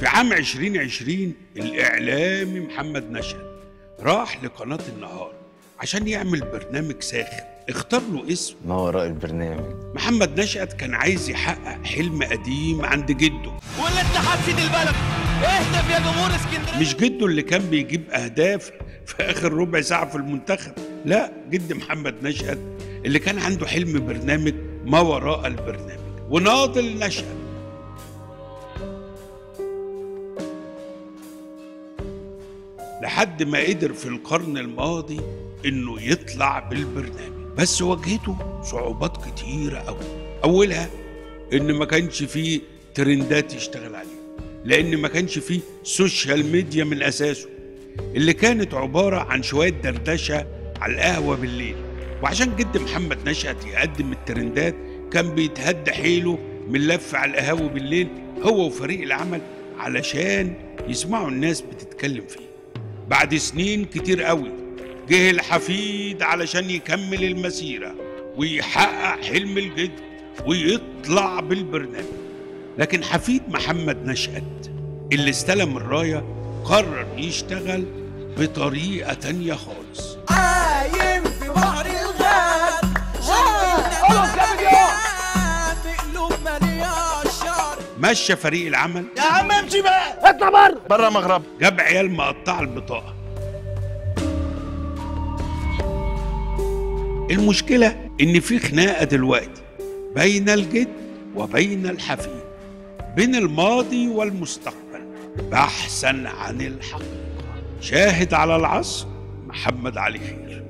في عام 2020 الإعلامي محمد نشأت راح لقناة النهار عشان يعمل برنامج ساخر اختار له اسم ما وراء البرنامج محمد نشأت كان عايز يحقق حلم قديم عند جده والاتحاد سيد البلد اهتف يا جمهور اسكندريه مش جده اللي كان بيجيب أهداف في آخر ربع ساعة في المنتخب لا جد محمد نشأت اللي كان عنده حلم برنامج ما وراء البرنامج وناضل نشأت لحد ما قدر في القرن الماضي انه يطلع بالبرنامج بس واجهته صعوبات كتيرة قوي اولها ان ما كانش فيه ترندات يشتغل عليها لان ما كانش فيه سوشيال ميديا من اساسه اللي كانت عبارة عن شوية دردشة على القهوة بالليل وعشان جد محمد نشأت يقدم الترندات كان بيتهد حيله من لف على القهاوي بالليل هو وفريق العمل علشان يسمعوا الناس بتتكلم فيه بعد سنين كتير قوي جه الحفيد علشان يكمل المسيرة ويحقق حلم الجد ويطلع بالبرنامج لكن حفيد محمد نشأت اللي استلم الراية قرر يشتغل بطريقة تانية خالص عايم في بحر الغاد بقلوب مليان شعر مشى فريق العمل يا عم امشي بقى اطلع بره بره مغرب جاب عيال مقطعة البطاقة المشكلة إن في خناقة دلوقتي بين الجد وبين الحفيد بين الماضي والمستقبل بحثا عن الحقيقة شاهد على العصر محمد علي خير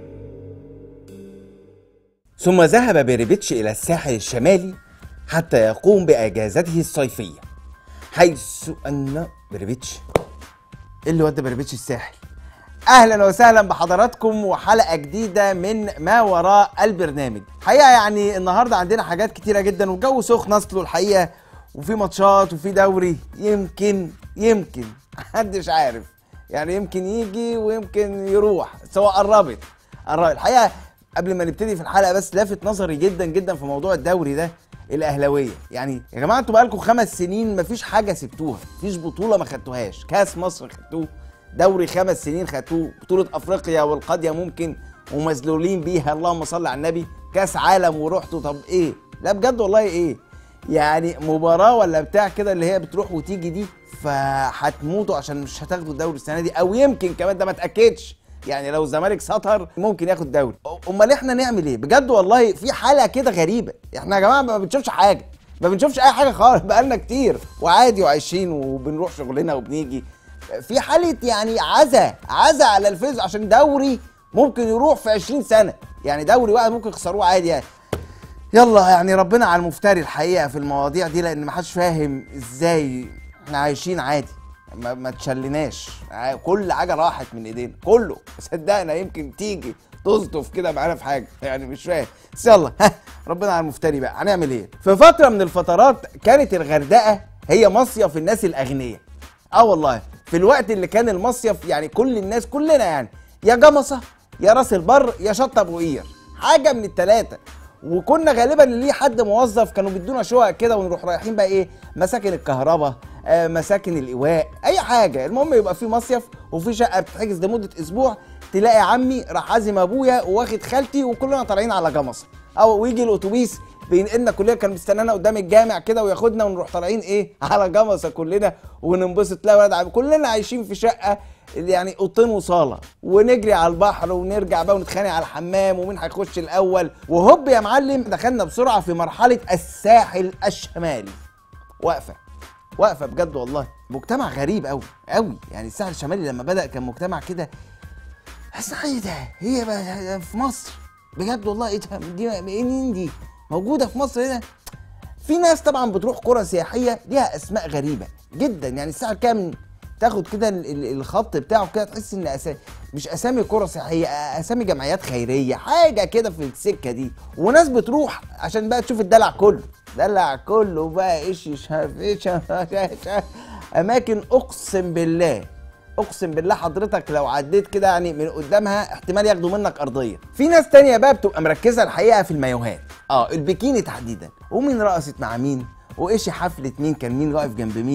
ثم ذهب بيريبيتش إلى الساحل الشمالي حتى يقوم بأجازته الصيفية حيث أن بيريبيتش إيه اللي ودى بيريبيتش الساحل اهلا وسهلا بحضراتكم وحلقه جديده من ما وراء البرنامج حقيقه يعني النهارده عندنا حاجات كتيره جدا والجو سخن اصله الحقيقه وفي ماتشات وفي دوري يمكن يمكن محدش عارف يعني يمكن يجي ويمكن يروح سواء قربت قربت الحقيقه قبل ما نبتدي في الحلقه بس لافت نظري جدا جدا في موضوع الدوري ده الاهلاويه يعني يا جماعه انتوا بقالكم خمس سنين مفيش حاجه سبتوها مفيش بطوله ما خدتوهاش كاس مصر خدتوه دوري خمس سنين خدتوه بطولة افريقيا والقضية ممكن ومذلولين بيها اللهم صل على النبي كاس عالم ورحتوا طب ايه لا بجد والله ايه يعني مباراة ولا بتاع كده اللي هي بتروح وتيجي دي فهتموتوا عشان مش هتاخدوا الدوري السنة دي او يمكن كمان ده ما اتأكدش يعني لو الزمالك سطر ممكن ياخد دوري امال احنا نعمل ايه بجد والله في حالة كده غريبة احنا يا جماعة ما بنشوفش حاجة ما بنشوفش اي حاجة خالص بقالنا كتير وعادي وعايشين وبنروح شغلنا وبنيجي في حاله يعني عزا عزا على الفيز عشان دوري ممكن يروح في 20 سنه يعني دوري واحد ممكن يخسروه عادي يعني يلا يعني ربنا على المفتري الحقيقه في المواضيع دي لان ما حدش فاهم ازاي احنا عايشين عادي ما, ما تشلناش ع- كل حاجه راحت من ايدينا كله صدقنا يمكن تيجي تظطف كده معانا في حاجه يعني مش فاهم بس يلا ها ربنا على المفتري بقى هنعمل ايه في فتره من الفترات كانت الغردقه هي مصيف الناس الاغنياء اه والله في الوقت اللي كان المصيف يعني كل الناس كلنا يعني يا جمصة يا راس البر يا شط ابو قير حاجه من الثلاثه وكنا غالبا اللي ليه حد موظف كانوا بيدونا شقق كده ونروح رايحين بقى ايه مساكن الكهرباء آه مساكن الايواء اي حاجه المهم يبقى في مصيف وفي شقه بتتحجز لمده اسبوع تلاقي عمي راح عازم ابويا واخد خالتي وكلنا طالعين على جمصة او ويجي الاتوبيس بينقلنا كلنا كان مستنانا قدام الجامع كده وياخدنا ونروح طالعين ايه على جمصة كلنا وننبسط لا ولاد عم كلنا عايشين في شقه يعني اوضتين وصاله ونجري على البحر ونرجع بقى ونتخانق على الحمام ومين هيخش الاول وهوب يا معلم دخلنا بسرعه في مرحله الساحل الشمالي واقفه واقفه بجد والله مجتمع غريب قوي قوي يعني الساحل الشمالي لما بدا كان مجتمع كده حاسس ايه ده هي بقى في مصر بجد والله ايه ده دي ايه مين دي موجوده في مصر هنا في ناس طبعا بتروح قرى سياحيه ليها اسماء غريبه جدا يعني الساعه كام تاخد كده ال- ال- الخط بتاعه كده تحس ان أسا... مش اسامي قرى سياحيه اسامي جمعيات خيريه حاجه كده في السكه دي وناس بتروح عشان بقى تشوف الدلع كله دلع كله بقى ايش مش عارف ايش اماكن اقسم بالله اقسم بالله حضرتك لو عديت كده يعني من قدامها احتمال ياخدوا منك ارضيه في ناس تانية بقى بتبقى مركزه الحقيقه في المايوهات اه البيكيني تحديدا ومين رقصت مع مين وايش حفله مين كان مين واقف جنب مين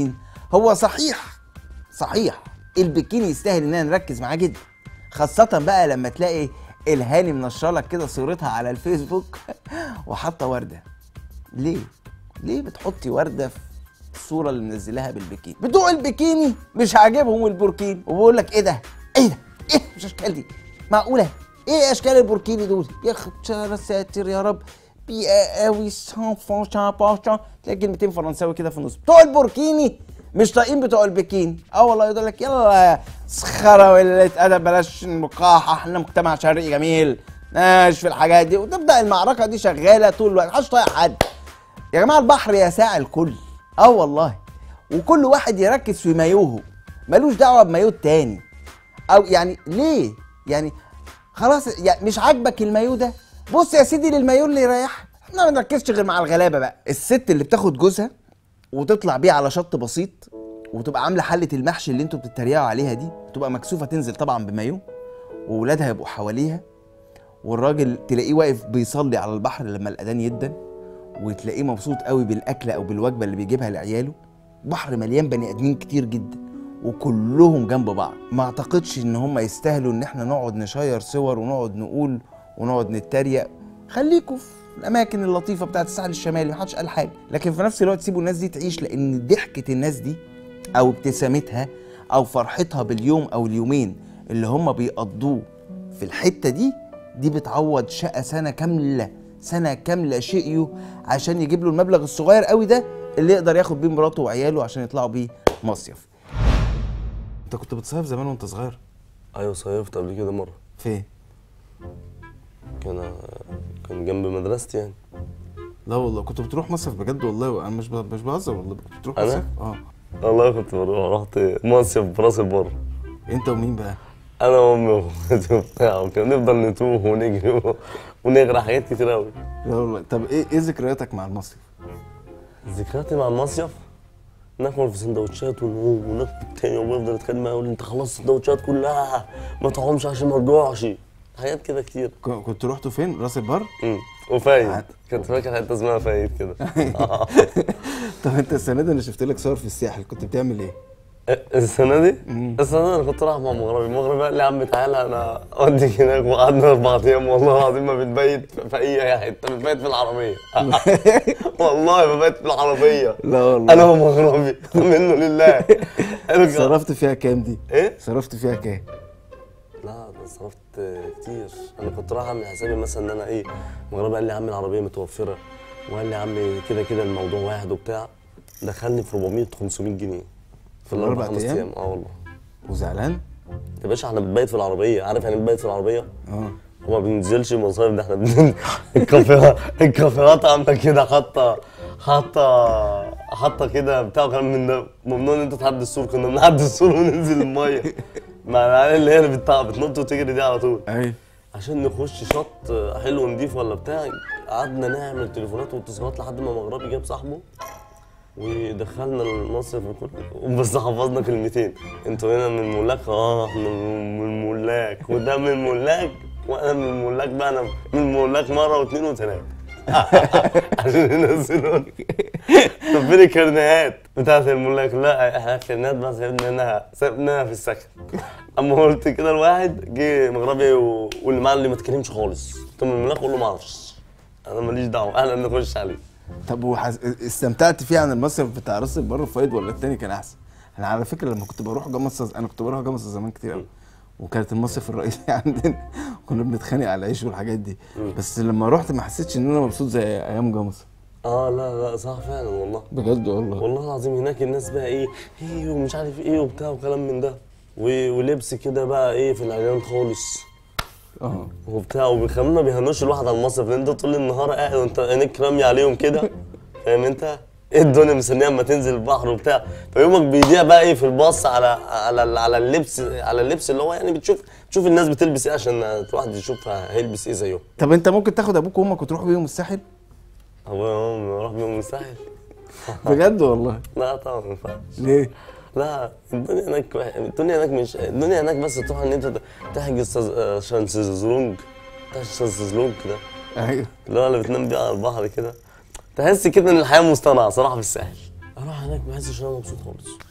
هو صحيح صحيح البكيني يستاهل اننا نركز معاه جدا خاصة بقى لما تلاقي الهاني منشره لك كده صورتها على الفيسبوك وحاطه ورده ليه؟ ليه بتحطي ورده في الصوره اللي منزلاها بالبكيني؟ بتوع البكيني مش عاجبهم البوركيني وبقول لك ايه ده؟ ايه ده؟ ايه مش اشكال دي؟ معقوله؟ ايه اشكال البوركيني دول؟ يا خبر ساتر يا رب بي قوي سان فونشان باشان تلاقي كلمتين فرنساوي كده في النص بتوع البوركيني مش طايقين بتوع البكين اه والله يقول لك يلا سخره وقله ادب بلاش نقاح احنا مجتمع شرقي جميل ماشي في الحاجات دي وتبدا المعركه دي شغاله طول الوقت محدش طايق حد يا جماعه البحر يساع الكل اه والله وكل واحد يركز في مايوه ملوش دعوه بمايوه التاني او يعني ليه يعني خلاص يعني مش عاجبك المايو ده بص يا سيدي للمايو اللي يريحك احنا ما نركزش غير مع الغلابه بقى الست اللي بتاخد جوزها وتطلع بيه على شط بسيط وتبقى عامله حله المحشي اللي انتوا بتتريقوا عليها دي تبقى مكسوفه تنزل طبعا بمايو وولادها يبقوا حواليها والراجل تلاقيه واقف بيصلي على البحر لما الاذان يدن وتلاقيه مبسوط قوي بالاكله او بالوجبه اللي بيجيبها لعياله بحر مليان بني ادمين كتير جدا وكلهم جنب بعض ما اعتقدش ان هم يستاهلوا ان احنا نقعد نشير صور ونقعد نقول ونقعد نتريق خليكوا في الاماكن اللطيفه بتاعت الساحل الشمالي محدش قال حاجه لكن في نفس الوقت سيبوا الناس دي تعيش لان ضحكه الناس دي او ابتسامتها او فرحتها باليوم او اليومين اللي هم بيقضوه في الحته دي دي بتعوض شقه سنه كامله سنه كامله شقيوا عشان يجيب له المبلغ الصغير قوي ده اللي يقدر ياخد بيه مراته وعياله عشان يطلعوا بيه مصيف انت كنت بتصيف زمان وانت صغير ايوه صيفت قبل كده مره فين كان كان جنب مدرستي يعني لا والله كنت بتروح مصيف بجد والله انا مش ب- مش بهزر والله كنت بتروح أنا؟ مصيف اه والله كنت بروح رحت مصيف براس البر انت ومين بقى انا وامي واخواتي وبتاع وكنا نفضل نتوه ونجري و- ونغرق حاجات كتير قوي لا والله طب ايه ايه ذكرياتك مع المصيف ذكرياتي مع المصيف ناكل في سندوتشات ونقوم وناكل تاني يوم ويفضل يتكلم معايا يقول لي انت خلصت السندوتشات كلها ما تقومش عشان ما تجوعش حاجات كده كتير ك- كنت رحتوا فين راس البر امم وفايد عاد. كنت فاكر حته اسمها فايد كده طب انت السنه دي انا شفت لك صور في الساحل كنت بتعمل ايه السنة دي؟ السنة دي أنا كنت رايح مع مغربي، المغربي قال لي يا عم تعالى أنا أوديك هناك وقعدنا أربع أيام والله العظيم ما بنبيت في أي حتة بنبيت في العربية والله ببيت في العربية لا والله أنا ومغربي منه لله أنا- صرفت فيها كام دي إيه؟ صرفت فيها كام لا ده صرفت كتير أنا كنت رايح أعمل حسابي مثلا إن أنا إيه مغربي قال لي يا عم العربية متوفرة وقال لي يا عم كده كده الموضوع واحد وبتاع دخلني في 400 500 جنيه في الأربع الأربع خمس أيام؟ أيام أه والله وزعلان يا باشا احنا بنبيت في العربيه عارف يعني بنبيت في العربيه اه وما بننزلش مصايف ده احنا بننزل الكافيهات الكافيهات عامله كده حاطه حاطه حاطه كده بتاع كلام من ده ممنوع ان انت تعدي السور كنا بنعدي السور وننزل الميه مع العيال اللي هي اللي بتاع بتنط وتجري دي على طول ايوه عشان نخش شط حلو نضيف ولا بتاع قعدنا نعمل تليفونات واتصالات لحد ما مغربي جاب صاحبه ودخلنا المصيف كله بس حفظنا كلمتين انتوا هنا من الملاك اه احنا من الملاك وده من الملاك وانا من الملاك بقى انا من الملاك مره واثنين وثلاثه عشان ينزلوني طب فين الكرنيهات بتاعت الملاك لا احنا الكرنيهات بقى سيبناها سيبناها في السكن اما قلت كده الواحد جه مغربي و... واللي معاه اللي ما اتكلمش خالص قلت له من الملاك قول له ما اعرفش انا ماليش دعوه اهلا نخش عليه طب وحس... استمتعت فيه عن المصيف بتاع راس البر فايد ولا التاني كان احسن انا على فكره لما كنت بروح جمصة انا كنت بروح جمصة زمان كتير قوي وكانت المصيف الرئيسي عندنا كنا بنتخانق على العيش والحاجات دي بس لما رحت ما حسيتش ان انا مبسوط زي ايام جمصة اه لا لا صح فعلا والله بجد والله والله العظيم هناك الناس بقى ايه ايه ومش عارف ايه وبتاع وكلام من ده و- ولبس كده بقى ايه في العريان خالص اه وبتاع وبيخلونا ما بيهنوش الواحد على المصيف لان انت طول النهار قاعد وانت عينيك رامي عليهم كده فاهم انت؟ ايه الدنيا مستنيه اما تنزل البحر وبتاع فيومك بيضيع بقى ايه في الباص على على على اللبس على اللبس اللي هو يعني بتشوف تشوف الناس بتلبس ايه عشان الواحد يشوف هيلبس ايه زيهم طب انت ممكن تاخد ابوك وامك وتروحوا بيهم الساحل ابويا وامي اروح بيهم الساحل بجد والله لا طبعا ما ينفعش ليه لا الدنيا هناك الدنيا هناك مش الدنيا هناك بس تروح ان انت تحجز شاز- آه، شانزلونج تحجز شانزلونج ده ايوه اللي هو اللي بتنام بيه على البحر كده تحس كده ان الحياه مصطنعه صراحه في الساحل اروح هناك ما بحسش ان انا مبسوط خالص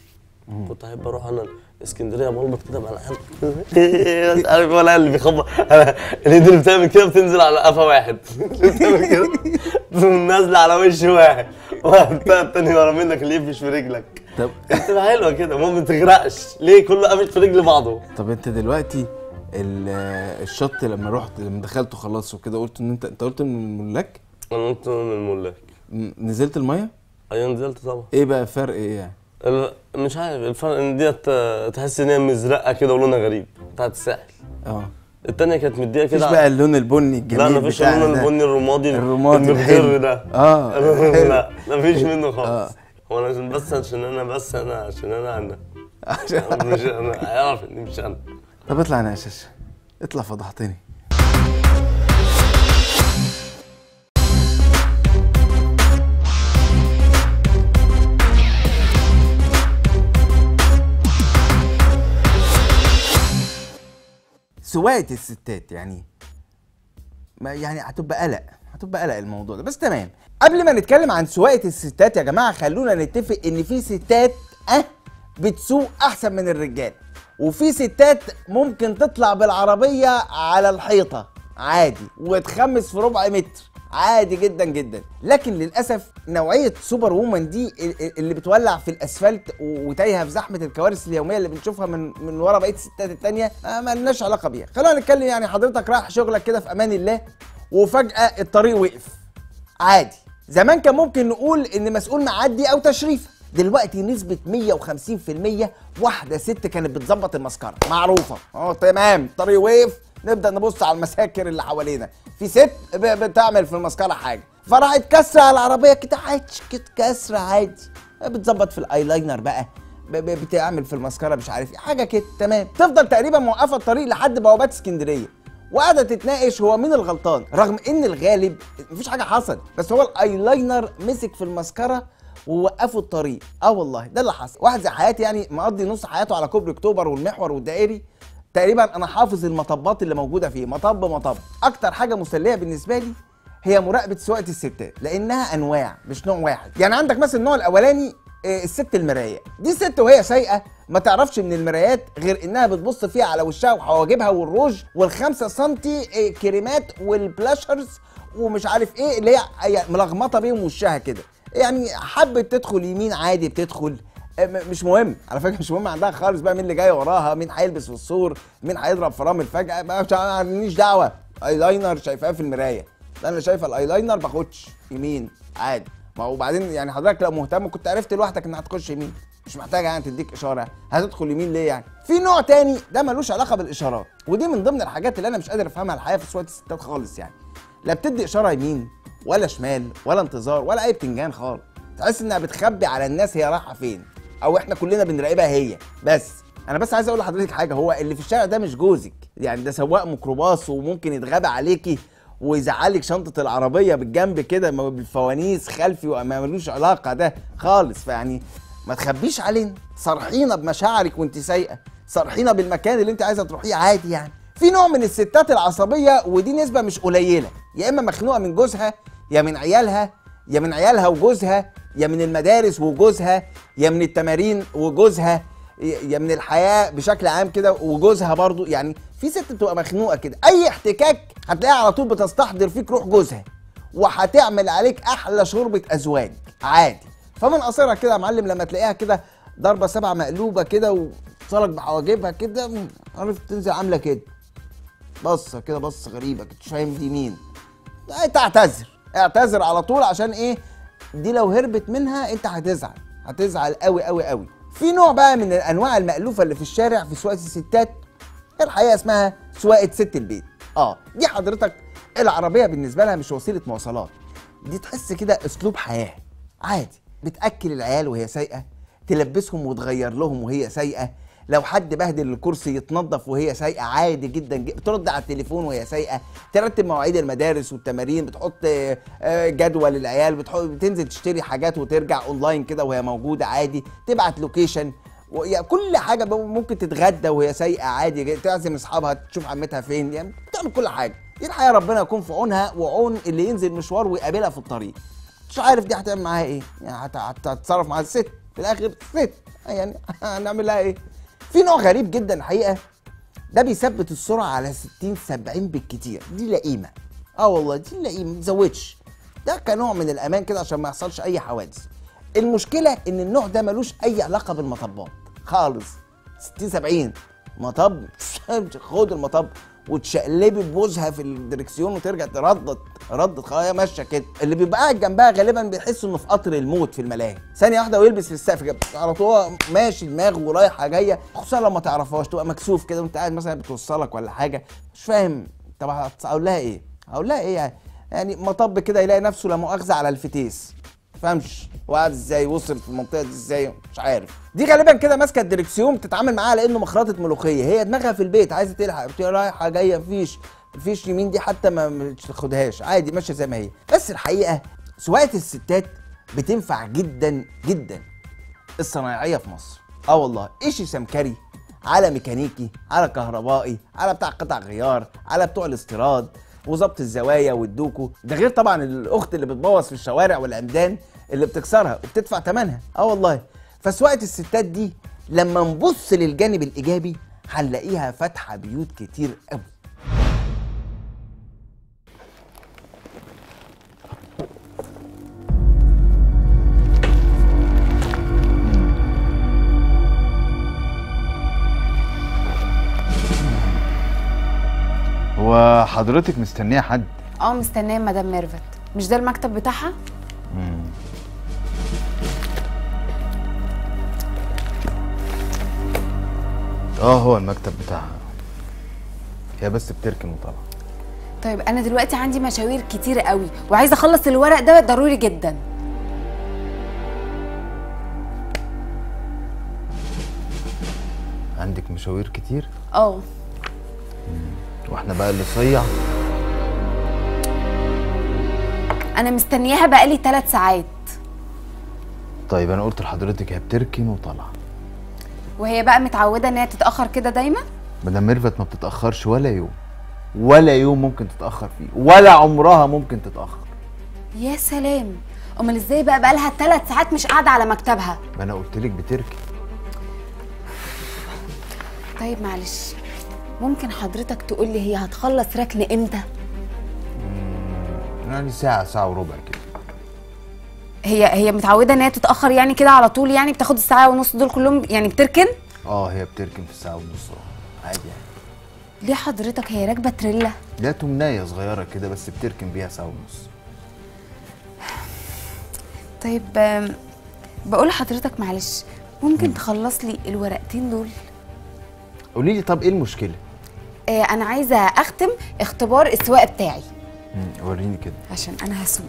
كنت احب اروح انا اسكندريه بلبط كده مع العيال مش عارف ولا اللي بيخبط أنا الايد اللي بتعمل كده بتنزل على قفا واحد اللي بتعمل كده تقوم نازله على وش واحد واحد التاني ورا منك اللي يقفش في رجلك طب بتبقى حلوه كده المهم ما تغرقش ليه كله قافش في رجل بعضه طب انت دلوقتي ال- الشط لما رحت لما دخلت خلاص وكده قلت ان انت انت قلت من الملاك انا قلت من الملاك ن- نزلت الميه ايوه نزلت طبعا ايه بقى فرق ايه يعني ال- مش عارف الفرق ان ديت آه، تحس ان هي مزرقه كده ولونها غريب بتاعت الساحل اه التانية كانت مديها مفيش كده بقى اللون البني الجميل لا مفيش بتاعنا اللون ده. البني الرمادي الرمادي المغتر الحلو. ده اه حلو. لا مفيش منه آه. خالص هو انا عشان بس عشان انا بس انا عشان انا انا عشان- مش انا هيعرف اني مش انا طب اطلع انا يا شاشه اطلع فضحتني سواقة الستات يعني ما يعني هتبقى قلق هتبقى قلق الموضوع ده بس تمام قبل ما نتكلم عن سواقة الستات يا جماعة خلونا نتفق ان في ستات اه بتسوق احسن من الرجال وفي ستات ممكن تطلع بالعربية على الحيطة عادي وتخمس في ربع متر عادي جدا جدا لكن للاسف نوعيه سوبر وومن دي ال- ال- اللي بتولع في الاسفلت و- وتايهه في زحمه الكوارث اليوميه اللي بنشوفها من من ورا بقيه الستات التانيه آه، ما لناش علاقه بيها خلونا نتكلم يعني حضرتك رايح شغلك كده في امان الله وفجاه الطريق وقف عادي زمان كان ممكن نقول ان مسؤول معدي او تشريف دلوقتي نسبة 150% واحدة ست كانت بتظبط المسكرة معروفة اه تمام الطريق وقف نبدأ نبص على المساكر اللي حوالينا في ست ب- بتعمل في المسكرة حاجة فراحت كسرة على العربية كده عادي كده كسرة عادي بتظبط في الايلاينر بقى ب- ب- بتعمل في المسكرة مش عارف ايه حاجة كده تمام تفضل تقريبا موقفة الطريق لحد بوابات اسكندرية وقاعده تتناقش هو مين الغلطان رغم ان الغالب مفيش حاجه حصل بس هو الايلاينر مسك في المسكره ووقفوا الطريق اه والله ده اللي حصل واحد زي حياتي يعني مقضي نص حياته على كوبري اكتوبر والمحور والدائري تقريبا انا حافظ المطبات اللي موجوده فيه مطب مطب اكتر حاجه مسليه بالنسبه لي هي مراقبه سواقه الستات لانها انواع مش نوع واحد يعني عندك مثلا النوع الاولاني آه، الست المرايه دي ست وهي سايقه ما تعرفش من المرايات غير انها بتبص فيها على وشها وحواجبها والروج والخمسة سنتي آه، كريمات والبلاشرز ومش عارف ايه اللي هي يعني ملخبطه بيهم وشها كده يعني حبت تدخل يمين عادي بتدخل آه، م- مش مهم على فكره مش مهم عندها خالص بقى مين اللي جاي وراها مين هيلبس في السور مين هيضرب فرامل فجاه بقى مش ماليش دعوه ايلاينر شايفاه في المرايه ده انا شايفه الايلاينر باخدش يمين عادي ما هو وبعدين يعني حضرتك لو مهتم كنت عرفت لوحدك انك هتخش يمين مش محتاجه يعني تديك اشاره هتدخل يمين ليه يعني في نوع تاني ده ملوش علاقه بالاشارات ودي من ضمن الحاجات اللي انا مش قادر افهمها الحقيقه في سواقه الستات خالص يعني لا بتدي اشاره يمين ولا شمال ولا انتظار ولا اي بتنجان خالص تحس انها بتخبي على الناس هي رايحه فين او احنا كلنا بنراقبها هي بس انا بس عايز اقول لحضرتك حاجه هو اللي في الشارع ده مش جوزك يعني ده سواق ميكروباص وممكن يتغابى عليكي ويزعلك شنطه العربيه بالجنب كده ما- بالفوانيس خلفي وما ملوش علاقه ده خالص فيعني ما تخبيش علينا صرحينا بمشاعرك وانت سايقه صرحينا بالمكان اللي انت عايزه تروحيه عادي يعني في نوع من الستات العصبيه ودي نسبه مش قليله يا اما مخنوقه من جوزها يا من عيالها يا من عيالها وجوزها يا من المدارس وجوزها يا من التمارين وجوزها يا من الحياه بشكل عام كده وجوزها برضو يعني في ست بتبقى مخنوقه كده اي احتكاك هتلاقيها على طول بتستحضر فيك روح جوزها وهتعمل عليك احلى شوربه ازواج عادي فمن قصيرها كده يا معلم لما تلاقيها كده ضربه سبعه مقلوبه كده وصلك بحواجبها كده عارف تنزل عامله كده بصه كده بصه غريبه كده مش فاهم دي مين لا، انت اعتذر اعتذر على طول عشان ايه دي لو هربت منها انت هتزعل هتزعل قوي قوي قوي في نوع بقى من الانواع المألوفه اللي في الشارع في سواقه الستات الحقيقه اسمها سواقه ست البيت اه دي حضرتك العربيه بالنسبه لها مش وسيله مواصلات دي تحس كده اسلوب حياه عادي بتاكل العيال وهي سايقه تلبسهم وتغير لهم وهي سايقه لو حد بهدل الكرسي يتنظف وهي سايقه عادي جدا جدا بترد على التليفون وهي سايقه ترتب مواعيد المدارس والتمارين بتحط آه، آه، جدول للعيال بتحط بتنزل تشتري حاجات وترجع اونلاين كده وهي موجوده عادي تبعت لوكيشن و- يعني كل حاجه ب- ممكن تتغدى وهي سايقه عادي جدا، تعزم اصحابها تشوف عمتها فين يعني بتعمل كل حاجه دي الحقيقه ربنا يكون في عونها وعون اللي ينزل مشوار ويقابلها في الطريق مش عارف دي هتعمل معاها ايه يعني هت- هت- هتتصرف مع الست في الاخر ست يعني هنعمل لها ايه في نوع غريب جدا الحقيقه ده بيثبت السرعه على 60 70 بالكتير دي لئيمه اه والله دي لئيمه ما تزودش ده كنوع من الامان كده عشان ما يحصلش اي حوادث المشكله ان النوع ده ملوش اي علاقه بالمطبات خالص 60 70 مطب خد المطب وتشقلبي بوزها في الدركسيون وترجع تردد ردد خلاص هي ماشيه كده اللي بيبقى قاعد جنبها غالبا بيحس انه في قطر الموت في الملاهي ثانيه واحده ويلبس في السقف كده على طول هو ماشي دماغه ورايحه جايه خصوصا لما تعرفهاش تبقى مكسوف كده وانت قاعد مثلا بتوصلك ولا حاجه مش فاهم طب هقول لها ايه هقول لها ايه يعني يعني مطب كده يلاقي نفسه لا مؤاخذه على الفتيس فهمش وقعد ازاي وصل في المنطقه دي ازاي مش عارف دي غالبا كده ماسكه الدركسيون بتتعامل معاها لانه مخرطه ملوخيه هي دماغها في البيت عايزه تلحق بتقول رايحه جايه مفيش مفيش يمين دي حتى ما مش تاخدهاش عادي ماشيه زي ما هي بس الحقيقه سواقه الستات بتنفع جدا جدا الصنايعيه في مصر اه والله ايش سمكري على ميكانيكي على كهربائي على بتاع قطع غيار على بتوع الاستيراد وظبط الزوايا والدوكو ده غير طبعا الاخت اللي بتبوظ في الشوارع والعمدان اللي بتكسرها وبتدفع ثمنها اه والله فسواقه الستات دي لما نبص للجانب الايجابي هنلاقيها فاتحه بيوت كتير قوي هو حضرتك مستنيه حد اه مستنيه مدام ميرفت مش ده المكتب بتاعها اه هو المكتب بتاعها هي بس بتركن وطالعه طيب انا دلوقتي عندي مشاوير كتير قوي وعايزه اخلص الورق ده ضروري جدا عندك مشاوير كتير اه واحنا بقى اللي صيع انا مستنياها بقالي ثلاث ساعات طيب انا قلت لحضرتك هي بتركن وطالعه وهي بقى متعوده ان هي تتاخر كده دايما مدام ميرفت ما بتتاخرش ولا يوم ولا يوم ممكن تتاخر فيه ولا عمرها ممكن تتاخر يا سلام امال ازاي بقى بقى لها ثلاث ساعات مش قاعده على مكتبها ما انا قلت لك بتركن طيب معلش ممكن حضرتك تقول لي هي هتخلص ركن امتى يعني ساعه ساعه وربع كده هي هي متعوده ان هي تتاخر يعني كده على طول يعني بتاخد الساعه ونص دول كلهم يعني بتركن اه هي بتركن في الساعه ونص اه عادي يعني ليه حضرتك هي راكبه تريلا ده تمنايه صغيره كده بس بتركن بيها ساعه ونص طيب آم، بقول لحضرتك معلش ممكن تخلص لي الورقتين دول قولي لي طب ايه المشكله آه انا عايزه اختم اختبار السواقه بتاعي مم، وريني كده عشان انا هسوق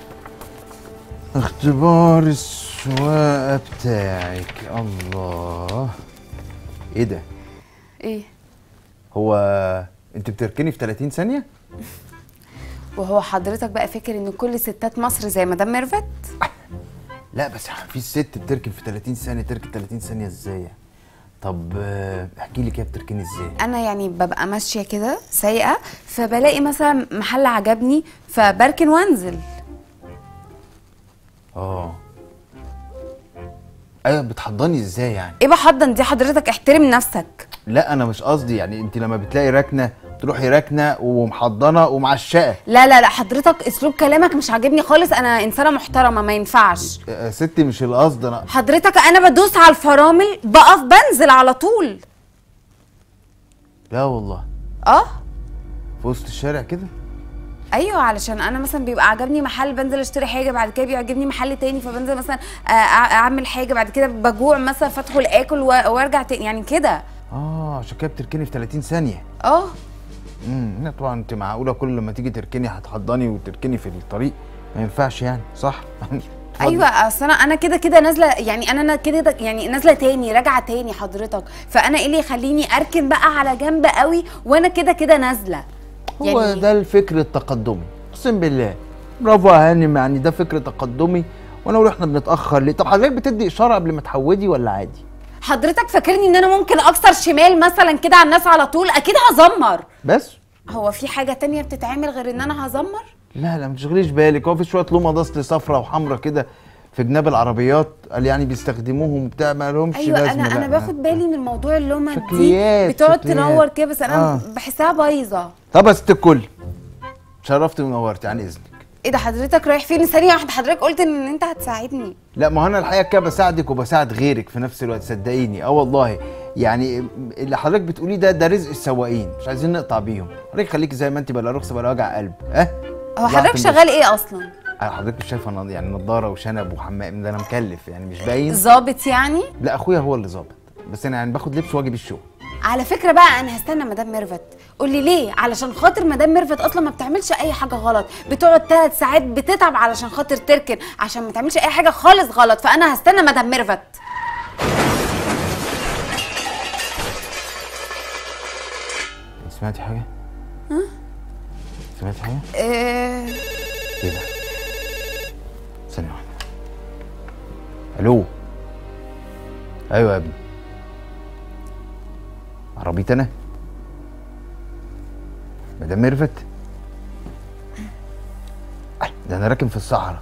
اختبار السواقه بتاعك الله ايه ده ايه هو انت بتركني في 30 ثانيه وهو حضرتك بقى فاكر ان كل ستات مصر زي مدام ميرفت لا بس في ست بتركن في 30 ثانيه تركن 30 ثانيه ازاي طب آه، احكي لي كده بتركني ازاي انا يعني ببقى ماشيه كده سايقه فبلاقي مثلا محل عجبني فبركن وانزل اه ايوه بتحضني ازاي يعني ايه بحضن دي حضرتك احترم نفسك لا انا مش قصدي يعني انت لما بتلاقي ركنه تروحي ركنه ومحضنه ومعشقه لا لا لا حضرتك اسلوب كلامك مش عاجبني خالص انا انسانه محترمه ما ينفعش يا ستي مش القصد انا حضرتك انا بدوس على الفرامل بقف بنزل على طول لا والله اه في وسط الشارع كده ايوه علشان انا مثلا بيبقى عجبني محل بنزل اشتري حاجه بعد كده بيعجبني محل تاني فبنزل مثلا آه، أع- اعمل حاجه بعد كده بجوع مثلا فادخل اكل و- وارجع تاني يعني كده اه عشان كده بتركني في 30 ثانيه اه امم لا طبعا انت معقوله كل لما تيجي تركني هتحضني وتركني في الطريق ما ينفعش يعني صح اتفضل. ايوه اصل انا انا كده كده نازله يعني انا انا كده يعني نازله تاني راجعه تاني حضرتك فانا ايه اللي يخليني اركن بقى على جنب قوي وانا كده كده نازله هو يعني- ده الفكر التقدمي اقسم بالله برافو يا هانم يعني ده فكر تقدمي وانا اقول احنا بنتاخر ليه طب حضرتك بتدي اشاره قبل ما تحودي ولا عادي حضرتك فاكرني ان انا ممكن اكسر شمال مثلا كده على الناس على طول اكيد هزمر بس هو في حاجه تانية بتتعمل غير ان انا هزمر لا لا ما تشغليش بالك هو في شويه لومه ضصل صفرة وحمرة كده في جناب العربيات قال يعني بيستخدموهم وبتاع ما لهمش ايوه لازمه انا لا، انا لا. باخد بالي من موضوع اللومه دي شكليات، بتقعد شكليات. تنور كده بس انا آه. بحسها بايظه طب يا ست الكل شرفت ونورتي عن اذنك ايه ده حضرتك رايح فين ثانيه واحده حضرتك قلت ان انت هتساعدني لا ما هو انا الحقيقه كده بساعدك وبساعد غيرك في نفس الوقت صدقيني اه والله يعني اللي حضرتك بتقوليه ده ده رزق السواقين مش عايزين نقطع بيهم حضرتك خليكي زي ما انت بلا رخصه بلا وجع قلب اه هو الله حضرتك يحفظك. شغال ايه اصلا آه، حضرتك مش شايفه نض- يعني نضاره وشنب وحمام ده انا مكلف يعني مش باين ظابط يعني لا اخويا هو اللي ظابط بس انا يعني باخد لبس واجي بالشغل على فكره بقى انا هستنى مدام ميرفت قولي ليه علشان خاطر مدام ميرفت اصلا ما بتعملش اي حاجه غلط بتقعد ثلاث ساعات بتتعب علشان خاطر تركن عشان ما تعملش اي حاجه خالص غلط فانا هستنى مدام ميرفت سمعتي حاجه؟ ها؟ سمعتي حاجه؟ إيه ايه ده؟ ثانية واحدة الو ايوه يا ابني عربيتي انا مدام ميرفت أي، ده انا راكن في الصحراء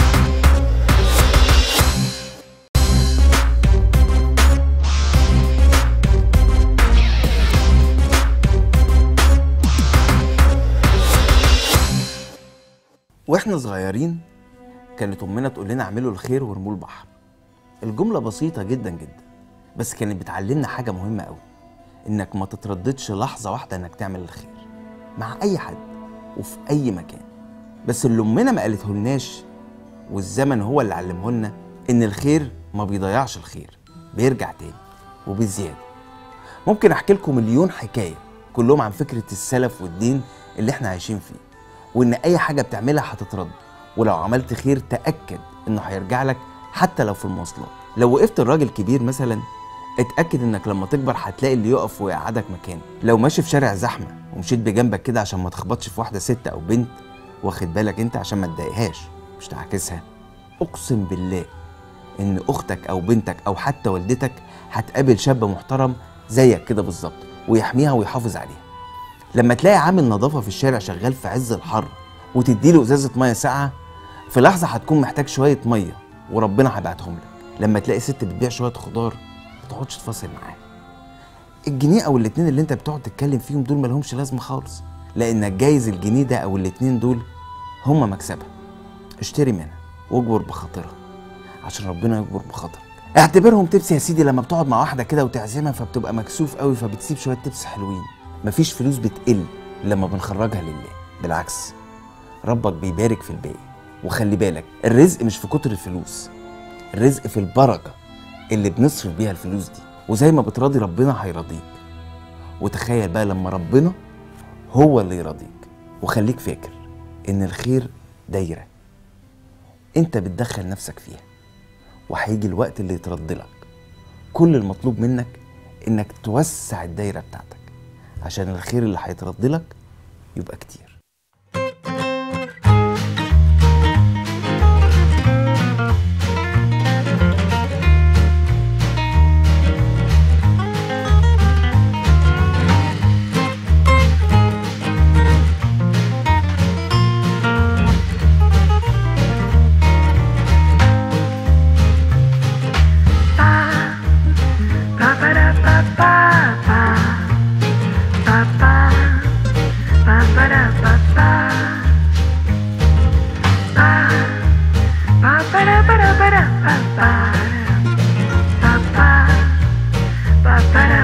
واحنا صغيرين كانت امنا تقول لنا اعملوا الخير وارموه البحر الجمله بسيطه جدا جدا بس كانت بتعلمنا حاجه مهمه قوي انك ما تترددش لحظه واحده انك تعمل الخير مع اي حد وفي اي مكان بس اللي امنا ما قالته لناش والزمن هو اللي علمه لنا ان الخير ما بيضيعش الخير بيرجع تاني وبزياده ممكن احكي لكم مليون حكايه كلهم عن فكره السلف والدين اللي احنا عايشين فيه وان اي حاجه بتعملها هتترد ولو عملت خير تاكد انه هيرجع لك حتى لو في المواصلات لو وقفت الراجل كبير مثلا اتاكد انك لما تكبر هتلاقي اللي يقف ويقعدك مكانه لو ماشي في شارع زحمه ومشيت بجنبك كده عشان ما تخبطش في واحده ست او بنت واخد بالك انت عشان ما تضايقهاش مش تعاكسها اقسم بالله ان اختك او بنتك او حتى والدتك هتقابل شاب محترم زيك كده بالظبط ويحميها ويحافظ عليها لما تلاقي عامل نظافه في الشارع شغال في عز الحر وتديله ازازه ميه ساقعه في لحظه هتكون محتاج شويه ميه وربنا هيبعتهم لك لما تلاقي ست بتبيع شويه خضار ما تقعدش تفاصل معاها الجنيه او الاتنين اللي انت بتقعد تتكلم فيهم دول مالهمش لازمه خالص لانك جايز الجنيه ده او الاتنين دول هما مكسبها اشتري منها واجبر بخاطرها عشان ربنا يجبر بخاطرك اعتبرهم تبس يا سيدي لما بتقعد مع واحده كده وتعزمها فبتبقى مكسوف قوي فبتسيب شويه تبس حلوين مفيش فلوس بتقل لما بنخرجها لله بالعكس ربك بيبارك في الباقي وخلي بالك الرزق مش في كتر الفلوس الرزق في البركه اللي بنصرف بيها الفلوس دي وزي ما بتراضي ربنا هيراضيك وتخيل بقى لما ربنا هو اللي يراضيك وخليك فاكر ان الخير دايره انت بتدخل نفسك فيها وهيجي الوقت اللي يترد لك كل المطلوب منك انك توسع الدايره بتاعتك عشان الخير اللي هيترد لك يبقى كتير Ba-ba-da-ba-da-ba-da-ba-ba.